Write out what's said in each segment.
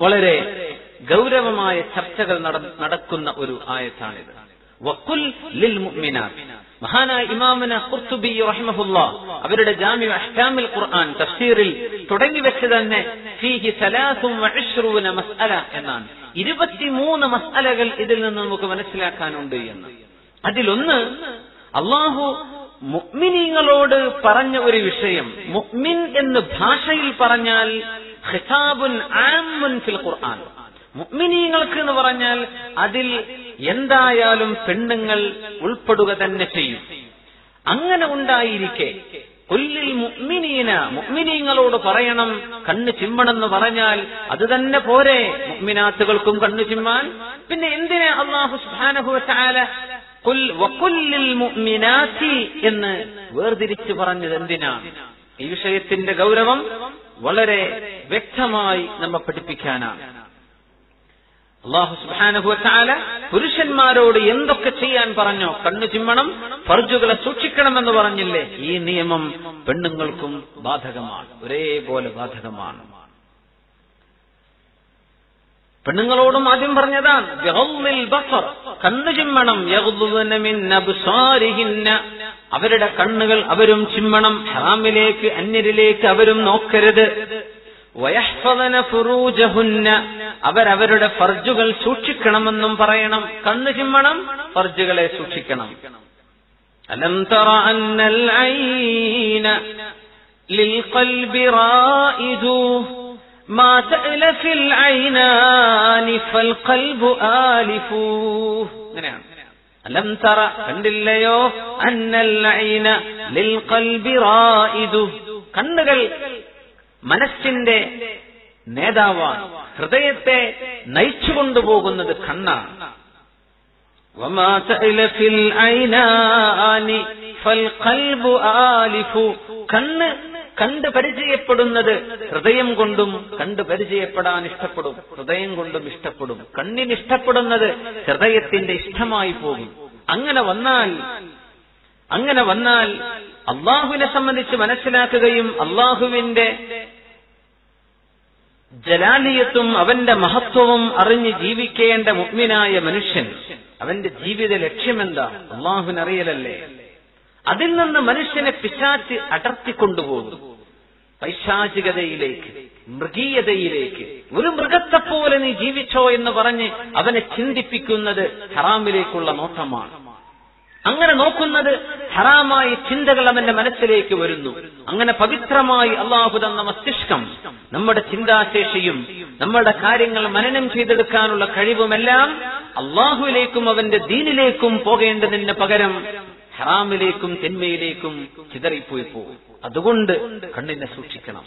വളരെ ഗൗരവമായ ചർച്ചകൾ നട- നടക്കുന്ന ഒരു ആയത്താണിത് വക്കുൽ ലിൽ മുഅ്മിനാത്ത് മഹാനായ ഇമാമന ഖുർത്തുബി റഹിമഹുല്ല അവരുടെ ജാമി അഹ്കാമിൽ ഖുർആൻ തഫ്സീറിൽ തുടങ്ങി വെച്ച് തന്നെ ഫീഹി സലാസും വഇശ്റൂന മസ്അല എന്നാണ് ഇരുപത്തിമൂന്ന് മസ്അലകൾ ഇതിൽ നിന്ന് നമുക്ക് മനസ്സിലാക്കാനുണ്ട് എന്ന് അതിലൊന്ന് അള്ളാഹു മുഅ്മിനീങ്ങളോട് പറഞ്ഞ ഒരു വിഷയം മുഅ്മിൻ എന്ന് ഭാഷയിൽ പറഞ്ഞാൽ ഖിതാബുൻ ആമുൻ ഫിൽ ഖുർആൻ മുഅ്മിനീങ്ങൾക്ക് എന്ന് പറഞ്ഞാൽ അതിൽ എന്തായാലും പെണ്ണുങ്ങൾ ഉൾപ്പെടുക തന്നെ ചെയ്യും അങ്ങനെ ഉണ്ടായിരിക്കെ കൊല്ലിൽ മുഅ്മിനീന മുഅ്മിനീങ്ങളോട് പറയണം കണ്ണ് ചിമ്മണമെന്ന് പറഞ്ഞാൽ അത് തന്നെ പോരെ മുഅ്മിനാത്തുകൾക്കും കണ്ണു ചിമ്മാൻ പിന്നെ എന്തിനാ അള്ളാഹു സുബ്ഹാനഹു വതആല കുൽ വകുല്ലിൽ മുഅ്മിനാത്തി എന്ന് വേർതിരിച്ചു പറഞ്ഞത് എന്തിനാണ് ഈ വിഷയത്തിന്റെ ഗൗരവം വളരെ വ്യക്തമായി നമ്മെ പഠിപ്പിക്കാനാണ് അള്ളാഹു സുബ്ഹാനഹു വതആല പുരുഷന്മാരോട് എന്തൊക്കെ ചെയ്യാൻ പറഞ്ഞോ കണ്ണു ചിമ്മണം ഫർജുകളെ സൂക്ഷിക്കണമെന്ന് പറഞ്ഞില്ലേ ഈ നിയമം പെണ്ണുങ്ങൾക്കും ബാധകമാണ് ഒരേപോലെ ബാധകമാണ് പെണ്ണുങ്ങളോടും ആദ്യം പറഞ്ഞതാണ് ബിഗദ്ദിൽ ബസർ കണ്ണു ചിമ്മണം യഗ്ദുന മിൻ അബ്സാരിഹിന്ന അവരുടെ കണ്ണുകൾ അവരും ചിമ്മണം ഹറാമിലേക്ക് അന്യരിലേക്ക് അവരും നോക്കരുത് വയഹ്ഫദന ഫുറൂജഹുന്ന അവരവരുടെ ഫർജുകൾ സൂക്ഷിക്കണമെന്നും പറയണം കണ്ണു ചിമ്മണം ഫർജുകളെ സൂക്ഷിക്കണം അലം തറ അന്നൽ ഐന للقلب رائد ما تألف العينان فالقلب آلف അങ്ങനെയാണ് അലം തറ കണ്ടില്ലയോ അന്നൽ ഐന ലിൽ ഖൽബി റായിദു കണ്ണുകൾ മനസ്സിന്റെ നേതാവാണ് ഹൃദയത്തെ നയിച്ചുകൊണ്ടുപോകുന്നത് കണ്ണാണ് وما تألف العينان فالقلب آلف കണ്ണ് കണ്ട് പരിചയപ്പെടുന്നത് ഹൃദയം കൊണ്ടും കണ്ട് പരിചയപ്പെടാൻ ഇഷ്ടപ്പെടും ഹൃദയം കൊണ്ടും ഇഷ്ടപ്പെടും കണ്ണിന് ഇഷ്ടപ്പെടുന്നത് ഹൃദയത്തിന്റെ ഇഷ്ടമായി പോകും അങ്ങനെ വന്നാൽ അങ്ങനെ വന്നാൽ അള്ളാഹുവിനെ സംബന്ധിച്ച് മനസ്സിലാക്കുകയും അള്ളാഹുവിന്റെ ജലാലിയത്തും അവന്റെ മഹത്വവും അറിഞ്ഞ് ജീവിക്കേണ്ട മുഗ്മിനായ മനുഷ്യൻ അവന്റെ ജീവിത ലക്ഷ്യമെന്താ അള്ളാഹുവിനറിയലല്ലേ അതിൽ നിന്ന് മനുഷ്യനെ പിശാച്ച് അടർത്തിക്കൊണ്ടുപോകും പൈശാചികതയിലേക്ക് മൃഗീയതയിലേക്ക് ഒരു മൃഗത്തെപ്പോലെ നീ ജീവിച്ചോ എന്ന് പറഞ്ഞ് അവനെ ചിന്തിപ്പിക്കുന്നത് ഹറാമിലേക്കുള്ള നോട്ടമാണ് അങ്ങനെ നോക്കുന്നത് ഹറാമായ ചിന്തകൾ അവന്റെ മനസ്സിലേക്ക് വരുന്നു അങ്ങനെ പവിത്രമായി അള്ളാഹു തന്ന മസ്തിഷ്കം നമ്മുടെ ചിന്താശേഷിയും നമ്മുടെ കാര്യങ്ങൾ മനനം ചെയ്തെടുക്കാനുള്ള കഴിവുമെല്ലാം അള്ളാഹുവിലേക്കും അവന്റെ ദീനിലേക്കും പോകേണ്ടതിന് പകരം ഹറാമിലേക്കും തിന്മയിലേക്കും ചിതറിപ്പോയി പോകും അതുകൊണ്ട് കണ്ണിനെ സൂക്ഷിക്കണം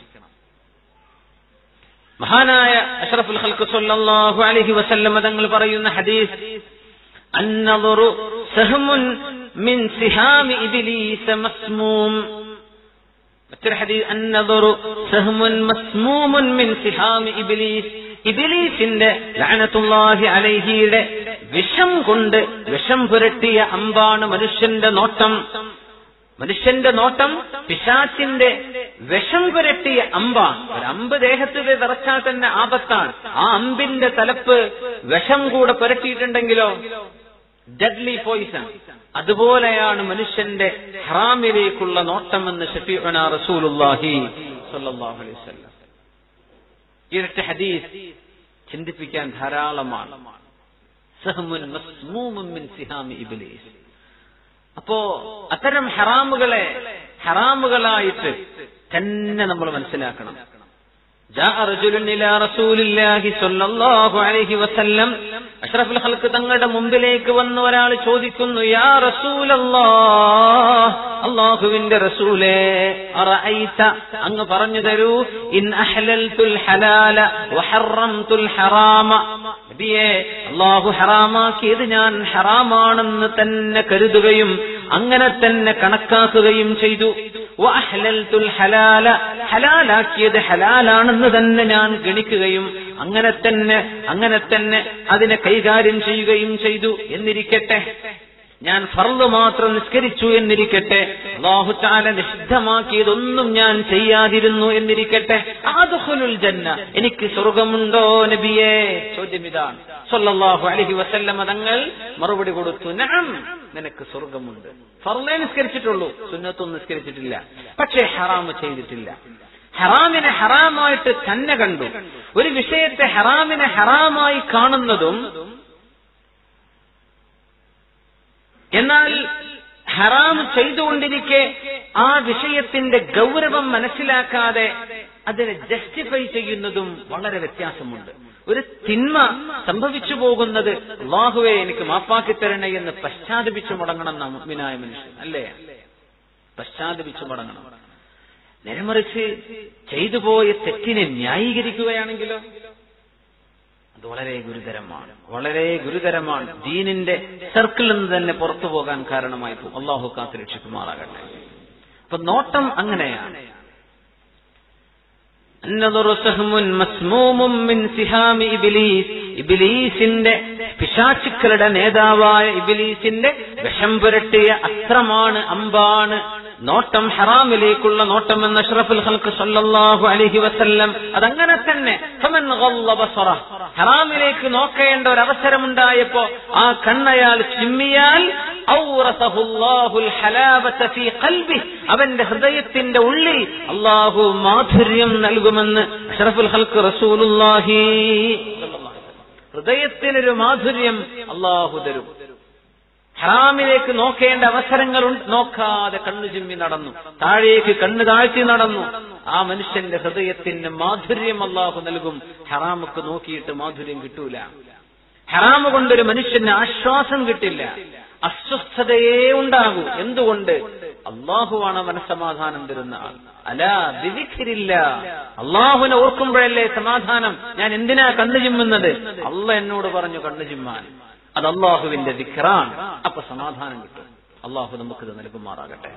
മഹാനായ അഷ്റഫുൽ ഖൽഖ് സല്ലല്ലാഹു അലൈഹി വസല്ലം തങ്ങൾ പറയുന്ന ഹദീസ് النظر سهم من سهام إبليس مسموم മറ്റൊരു ഹദീസ് النظر سهم مسموم من سهام إبليس ഇബിലീസിന്റെ ലഅനത്തുല്ലാഹി അലൈഹിയുടെ വിഷം കൊണ്ട് വിഷം പുരട്ടിയ അമ്പാണ് മനുഷ്യന്റെ നോട്ടം മനുഷ്യന്റെ നോട്ടം പിശാച്ചിന്റെ വിഷം പുരട്ടിയ അമ്പാണ് ഒരു അമ്പ് ദേഹത്ത് തറച്ചാൽ തന്നെ ആപത്താണ് ആ അമ്പിന്റെ തലപ്പ് വിഷം കൂടെ പുരട്ടിയിട്ടുണ്ടെങ്കിലോ ഡെഡ്ലി പോയിസൺ അതുപോലെയാണ് മനുഷ്യന്റെ ഹറാമിലേക്കുള്ള നോട്ടമെന്ന് ഷഫീഖന റസൂലുല്ലാഹി സ്വല്ലല്ലാഹു അലൈഹി വസല്ലം ഇരട്ട ഹദീസ് ചിന്തിപ്പിക്കാൻ ധാരാളമാണ് സഹ്മുൻ മസ്മൂമുൻ മിൻ സിഹാമി ഇബ്ലീസ് അപ്പോ അത്തരം ഹറാമുകളെ ഹറാമുകളായിട്ട് തന്നെ നമ്മൾ മനസ്സിലാക്കണം جاء رجل إلى رسول الله صلى الله عليه وسلم അഷ്റഫുൽ ഖൽക്ക് തങ്ങളുടെ മുമ്പിലേക്ക് വന്ന ഒരാൾ ചോദിക്കുന്നു യാ റസൂലല്ലാ അള്ളാഹുവിന്റെ റസൂലേ അറഅയ്ത അങ്ങ് പറഞ്ഞു തരൂ ഇൻ അഹ്ലൽതുൽ ഹലാല വഹറംതുൽ ഹറാമ നബിയേ അള്ളാഹു ഹറാമാക്കിയത് ഞാൻ ഹറാമാണെന്ന് തന്നെ കരുതുകയും അങ്ങനെ തന്നെ കണക്കാക്കുകയും ചെയ്തു വഅഹ്ലൽതുൽ ഹലാല ഹലാലാക്കിയത് ഹലാലാണെന്ന് തന്നെ ഞാൻ ഗണിക്കുകയും അങ്ങനെ തന്നെ അങ്ങനെ തന്നെ അതിനെ കൈകാര്യം ചെയ്യുകയും ചെയ്തു എന്നിരിക്കട്ടെ ഞാൻ ഫർള് മാത്രം നിസ്കരിച്ചു എന്നിരിക്കട്ടെ അള്ളാഹു താല നിഷിദ്ധമാക്കിയതൊന്നും ഞാൻ ചെയ്യാതിരുന്നു എന്നിരിക്കട്ടെ ആദുഹുലുൽ ജന്ന എനിക്ക് സ്വർഗമുണ്ടോ നബിയേ ചോദ്യം ഇതാണ് സല്ലല്ലാഹു അലൈഹി വസല്ലമ തങ്ങൾ മറുപടി കൊടുത്തു നഅം നിനക്ക് സ്വർഗമുണ്ട് ഫർളേ നിസ്കരിച്ചിട്ടുള്ളൂ സുന്നത്തൊന്നും നിസ്കരിച്ചിട്ടില്ല പക്ഷേ ഹറാമ് ചെയ്തിട്ടില്ല ഹറാമിനെ ഹറാമായിട്ട് തന്നെ കണ്ടു ഒരു വിഷയത്തെ ഹറാമിനെ ഹറാമായി കാണുന്നതും എന്നാൽ ഹറാം ചെയ്തുകൊണ്ടിരിക്കെ ആ വിഷയത്തിന്റെ ഗൗരവം മനസ്സിലാക്കാതെ അതിനെ ജസ്റ്റിഫൈ ചെയ്യുന്നതും വളരെ വ്യത്യാസമുണ്ട് ഒരു തിന്മ സംഭവിച്ചു പോകുന്നത് അള്ളാഹുവെ എനിക്ക് മാപ്പാക്കി തരണേ എന്ന് പശ്ചാത്തപിച്ചു മടങ്ങണം നമ്മിനായ മനുഷ്യൻ അല്ലേ പശ്ചാത്തപിച്ചു മടങ്ങണം നേരെമറിച്ച് ചെയ്തു പോയ തെറ്റിനെ ന്യായീകരിക്കുകയാണെങ്കിലോ അത് വളരെ ഗുരുതരമാണ് വളരെ ഗുരുതരമാണ് ദീനിന്റെ സർക്കിളിൽ നിന്ന് തന്നെ പുറത്തു പോകാൻ കാരണമായി പോകും അള്ളാഹു കാത്ത് രക്ഷിക്കുമാറാകട്ടെ അപ്പൊ നോട്ടം അങ്ങനെയാണ് النظر سهم مسموم من سهام ഇബിലീസ് ഇബിലീസിന്റെ പിശാചുക്കളുടെ നേതാവായ ഇബിലീസിന്റെ വിഷം പുരട്ടിയ അസ്ത്രമാണ് അമ്പാണ് നോട്ടം ഹറാമിലേക്കുള്ള നോട്ടം എന്ന അഷ്റഫുൽ ഹൽക്ക് സല്ലല്ലാഹു അലൈഹി വസല്ലം അതങ്ങനെ തന്നെ ഫമൻ ഗല്ല ബസറ ഹറാമിലേക്ക് നോക്കേണ്ട ഒരു അവസരമുണ്ടായപ്പോ ആ കണ്ണയാൽ ചിമ്മിയാൽ ഔറസഹുല്ലാഹുൽ ഹലാവത ഫീ ഖൽബി അവന്റെ ഹൃദയത്തിന്റെ ഉള്ളിൽ അള്ളാഹു മാധുര്യം നൽകുമെന്ന് അഷ്റഫുൽ ഹൽക്ക് റസൂലുള്ളാഹി ഹൃദയത്തിനൊരു മാധുര്യം അള്ളാഹു തരും ഹറാമിലേക്ക് നോക്കേണ്ട അവസരങ്ങൾ നോക്കാതെ കണ്ണു ചിമ്മി നടന്നു താഴേക്ക് കണ്ണ് താഴ്ത്തി നടന്നു ആ മനുഷ്യന്റെ ഹൃദയത്തിന് മാധുര്യം അള്ളാഹു നൽകും ഹറാമൊക്കെ നോക്കിയിട്ട് മാധുര്യം കിട്ടൂല ഹറാമ് കൊണ്ടൊരു മനുഷ്യന് ആശ്വാസം കിട്ടില്ല അസ്വസ്ഥതയേ ഉണ്ടാകൂ എന്തുകൊണ്ട് അള്ളാഹുവാണ് മനസ്സമാധാനം തരുന്ന ആൾ അല ദിവിഖിരില്ല അള്ളാഹുവിനെ ഓർക്കുമ്പോഴല്ലേ സമാധാനം ഞാൻ എന്തിനാ കണ്ണു ചിമ്മുന്നത് അള്ള എന്നോട് പറഞ്ഞു കണ്ണു ചിമ്മാൻ അത് അള്ളാഹുവിന്റെ ദിക്റാണ് അപ്പൊ സമാധാനം കിട്ടും അള്ളാഹു നമുക്കിത് നൽകുമാറാകട്ടെ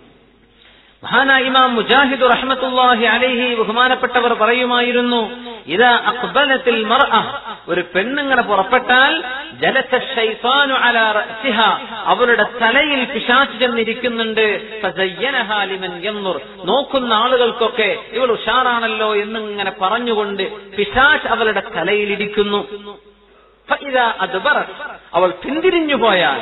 മഹാനായ ഇമാം മുജാഹിദ് റഹ്മത്തുല്ലാഹി അലൈഹി ബഹുമാനപ്പെട്ടവർ പറയുമായിരുന്നു ഇതാ അക്ബലത്തിൽ മർഅ ഒരു പെണ്ണിങ്ങനെ പുറപ്പെട്ടാൽ ജലസ ശൈത്താനു അലാ റഅസിഹ അവരുടെ തലയിൽ പിശാച്ച് ചെന്നിരിക്കുന്നുണ്ട് ഫസയ്യനഹാ ലിമൻ യൻദുർ നോക്കുന്ന ആളുകൾക്കൊക്കെ ഇവൾ ഉഷാറാണല്ലോ എന്നിങ്ങനെ പറഞ്ഞുകൊണ്ട് പിശാച്ച് അവളുടെ തലയിലിരിക്കുന്നു ഫഇദാ അദ്ബറത് അവൾ പിന്തിരിഞ്ഞു പോയാൽ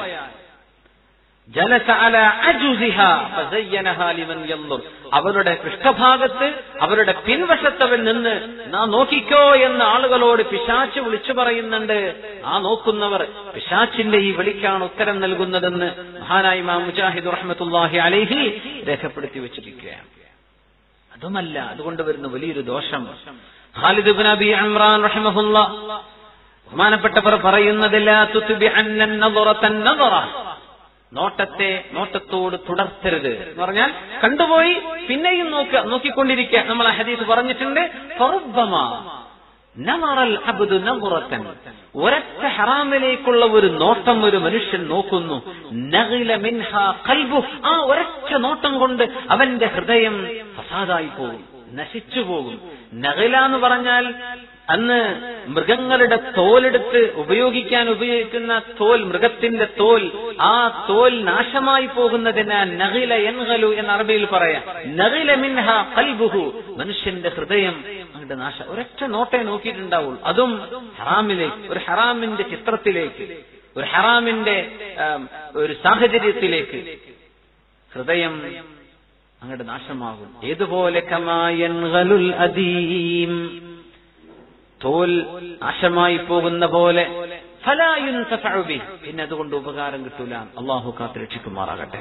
ജലസ അല അജുസിഹ ഫസയ്യനഹാ ലിമൻ യൻദുർ അവരുടെ പൃഷ്ഠഭാഗത്ത് അവരുടെ പിൻവശത്തവൻ നിന്ന് നാ നോക്കിക്കോ എന്ന് ആളുകളോട് പിശാച്ച് വിളിച്ചു പറയുന്നുണ്ട് ആ നോക്കുന്നവർ പിശാച്ചിന്റെ ഈ വിളിക്കാണ് ഉത്തരം നൽകുന്നതെന്ന് മഹാനായി മാ മുജാഹിദ് റഹ്മത്തുല്ലാഹി അലൈഹി രേഖപ്പെടുത്തി വെച്ചിരിക്കുകയാണ് അതുമല്ല അതുകൊണ്ട് വരുന്ന വലിയൊരു ദോഷം ഖാലിദ് ബിൻ അബി ഇമ്രാൻ റഹിമഹുല്ല ബഹുമാനപ്പെട്ടവർ പറയുന്നതില്ല തുത്തുബി അന്നൻ നദറതൻ നദറ നോട്ടത്തെ നോട്ടത്തോട് തുടർത്തരുത് എന്ന് പറഞ്ഞാൽ കണ്ടുപോയി പിന്നെയും നോക്കുക നോക്കിക്കൊണ്ടിരിക്കുക നമ്മൾ ആ ഹദീസ് പറഞ്ഞിട്ടുണ്ട് ഫറുബ്ബമ നമറൽ അബ്ദു നബുറത്തൻ ഒരൊറ്റ ഹറാമിലേക്കുള്ള ഒരു നോട്ടം ഒരു മനുഷ്യൻ നോക്കുന്നു നഗില മിൻഹ കൽബു ആ ഒരൊറ്റ നോട്ടം കൊണ്ട് അവന്റെ ഹൃദയം ഫസാദായി പോകും നശിച്ചു പോകും നഗില എന്ന് പറഞ്ഞാൽ അന്ന് മൃഗങ്ങളുടെ തോലെടുത്ത് ഉപയോഗിക്കാൻ ഉപയോഗിക്കുന്ന തോൽ മൃഗത്തിന്റെ തോൽ ആ തോൽ നാശമായി പോകുന്നതിന് നഗില എൻഹലു എന്ന് അറബിയിൽ പറയാം നഗില മിൻഹ കൽബുഹു മനുഷ്യന്റെ ഹൃദയം അങ്ങോട്ട് നാശ ഒരൊറ്റ നോട്ടേ നോക്കിയിട്ടുണ്ടാവുള്ളൂ അതും ഹറാമിലേക്ക് ഒരു ഹറാമിന്റെ ചിത്രത്തിലേക്ക് ഒരു ഹറാമിന്റെ ഒരു സാഹചര്യത്തിലേക്ക് ഹൃദയം അങ്ങോട്ട് നാശമാകും ഏതുപോലെ കമായൻഹലുൽ അദീം തോൽ നാശമായി പോകുന്ന പോലെ ഫലായുൻ തഫഅബി പിന്നെ അതുകൊണ്ട് ഉപകാരം കിട്ടൂല അള്ളാഹു കാത്ത് രക്ഷിക്കുമാറാകട്ടെ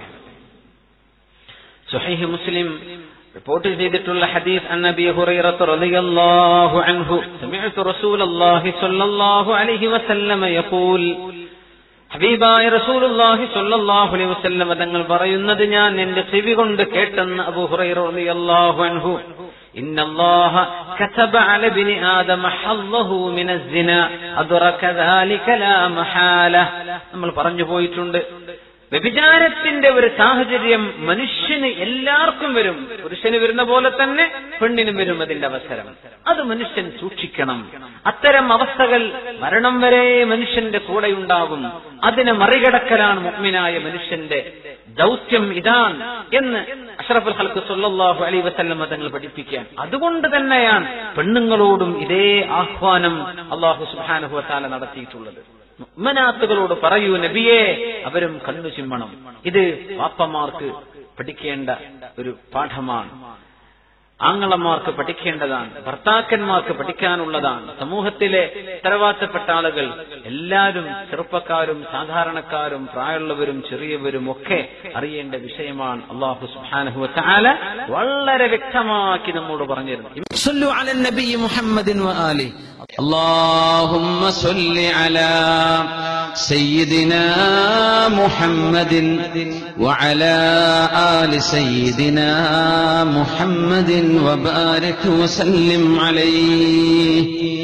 സുഹൈഹ് മുസ്ലിം റിപ്പോർട്ട് ചെയ്തിട്ടുള്ള ഹദീസ് അൻ നബി ഹുറൈറത്ത് റളിയല്ലാഹു അൻഹു സമിഅതു റസൂലല്ലാഹി സ്വല്ലല്ലാഹു അലൈഹി വസല്ലമ യഖൂൽ ഹബീബായ റസൂലുള്ളാഹി സ്വല്ലല്ലാഹു അലൈഹി വസല്ലമ തങ്ങൾ പറയുന്നത് ഞാൻ എന്റെ ചെവി കൊണ്ട് കേട്ടെന്ന് അബൂ ഹുറൈറ റളിയല്ലാഹു അൻഹു إن الله كتب على ابن آدم حظه من الزنا أدرك ذلك لا محالة നമ്മൾ പറഞ്ഞു പോയിട്ടുണ്ട് വ്യഭിചാരത്തിന്റെ ഒരു സാഹചര്യം മനുഷ്യന് എല്ലാവർക്കും വരും പുരുഷന് വരുന്ന പോലെ തന്നെ പെണ്ണിനും വരും അതിന്റെ അവസരം അത് മനുഷ്യൻ സൂക്ഷിക്കണം അത്തരം അവസ്ഥകൾ മരണം വരെ മനുഷ്യന്റെ കൂടെയുണ്ടാകും അതിനെ മറികടക്കലാണ് മുഗ്മിനായ മനുഷ്യന്റെ ദൗത്യം ഇതാണ് എന്ന് അഷ്റഫുൽ ഹൽക്ക് സല്ലാഹു അലൈ വസല്ലം തങ്ങൾ പഠിപ്പിക്കാൻ അതുകൊണ്ട് തന്നെയാണ് പെണ്ണുങ്ങളോടും ഇതേ ആഹ്വാനം അള്ളാഹു സുബാനുഹുവത്താല നടത്തിയിട്ടുള്ളത് മുഅ്മിനാത്തുകളോട് പറയൂ നബിയെ അവരും കണ്ണു ചിമ്മണം ഇത് വാപ്പമാർക്ക് പഠിക്കേണ്ട ഒരു പാഠമാണ് ആങ്ങളമാർക്ക് പഠിക്കേണ്ടതാണ് ഭർത്താക്കന്മാർക്ക് പഠിക്കാനുള്ളതാണ് സമൂഹത്തിലെ ഉത്തരവാദിത്തപ്പെട്ട ആളുകൾ എല്ലാവരും ചെറുപ്പക്കാരും സാധാരണക്കാരും പ്രായമുള്ളവരും ചെറിയവരും ഒക്കെ അറിയേണ്ട വിഷയമാണ് അള്ളാഹു സുബ്ഹാനഹു തആല വളരെ വ്യക്തമാക്കി നമ്മോട് പറഞ്ഞിരുന്നു صلوا على النبي محمد وآله اللهم صل على سيدنا محمد وعلى آل سيدنا محمد وبارك وسلم عليه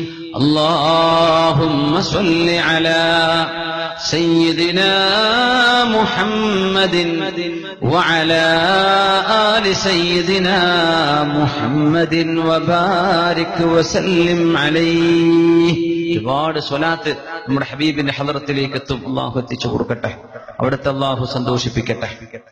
اللهم صل على سيدنا محمد وعلى آل سيدنا محمد وبارك وسلم عليه ഒരുപാട് സ്വലാത്ത് നമ്മുടെ ഹബീബിന്റെ ഹലറത്തിലേക്ക് എത്തും അള്ളാഹു എത്തിച്ചു കൊടുക്കട്ടെ അവിടുത്തെ അള്ളാഹു സന്തോഷിപ്പിക്കട്ടെ